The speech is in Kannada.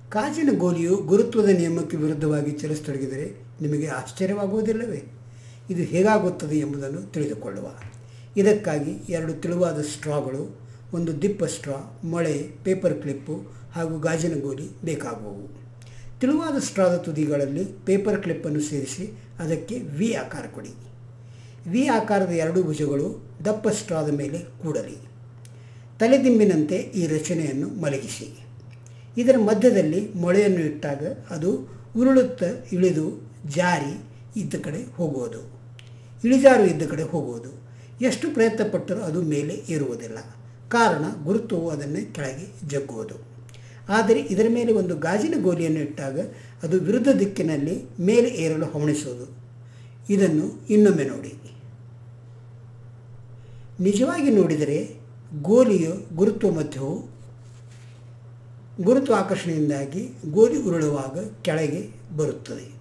ಗಾಜಿನ ಗೋಲಿಯು ಗುರುತ್ವದ ನಿಯಮಕ್ಕೆ ವಿರುದ್ಧವಾಗಿ ಚಲಿಸತೊಡಗಿದರೆ ನಿಮಗೆ ಆಶ್ಚರ್ಯವಾಗುವುದಿಲ್ಲವೇ ಇದು ಹೇಗಾಗುತ್ತದೆ ಎಂಬುದನ್ನು ತಿಳಿದುಕೊಳ್ಳುವ ಇದಕ್ಕಾಗಿ ಎರಡು ತೆಳುವಾದ ಸ್ಟ್ರಾಗಳು ಒಂದು ದಿಪ್ಪ ಸ್ಟ್ರಾ ಮೊಳೆ ಪೇಪರ್ ಕ್ಲಿಪ್ಪು ಹಾಗೂ ಗಾಜಿನ ಗೋಲಿ ಬೇಕಾಗುವವು ತೆಳುವಾದ ಸ್ಟ್ರಾದ ತುದಿಗಳಲ್ಲಿ ಪೇಪರ್ ಕ್ಲಿಪ್ಪನ್ನು ಸೇರಿಸಿ ಅದಕ್ಕೆ ವಿ ಆಕಾರ ಕೊಡಿ ವಿ ಆಕಾರದ ಎರಡು ಭುಜಗಳು ದಪ್ಪ ಸ್ಟ್ರಾದ ಮೇಲೆ ಕೂಡಲಿ ತಲೆದಿಂಬಿನಂತೆ ಈ ರಚನೆಯನ್ನು ಮಲಗಿಸಿ ಇದರ ಮಧ್ಯದಲ್ಲಿ ಮೊಳೆಯನ್ನು ಇಟ್ಟಾಗ ಅದು ಉರುಳುತ್ತಾ ಇಳಿದು ಜಾರಿ ಇದ್ದ ಕಡೆ ಹೋಗುವುದು ಇಳಿಜಾರು ಇದ್ದ ಕಡೆ ಹೋಗುವುದು ಎಷ್ಟು ಪ್ರಯತ್ನಪಟ್ಟರೂ ಅದು ಮೇಲೆ ಏರುವುದಿಲ್ಲ ಕಾರಣ ಗುರುತ್ವವು ಅದನ್ನು ಕೆಳಗೆ ಜಗ್ಗುವುದು ಆದರೆ ಇದರ ಮೇಲೆ ಒಂದು ಗಾಜಿನ ಗೋಲಿಯನ್ನು ಇಟ್ಟಾಗ ಅದು ವಿರುದ್ಧ ದಿಕ್ಕಿನಲ್ಲಿ ಮೇಲೆ ಏರಲು ಹವಣಿಸುವುದು ಇದನ್ನು ಇನ್ನೊಮ್ಮೆ ನೋಡಿ ನಿಜವಾಗಿ ನೋಡಿದರೆ ಗೋಲಿಯ ಗುರುತ್ವ ಮಧ್ಯವು ಗುರುತ್ವಾಕರ್ಷಣೆಯಿಂದಾಗಿ ಗೋಲಿ ಉರುಳುವಾಗ ಕೆಳಗೆ ಬರುತ್ತದೆ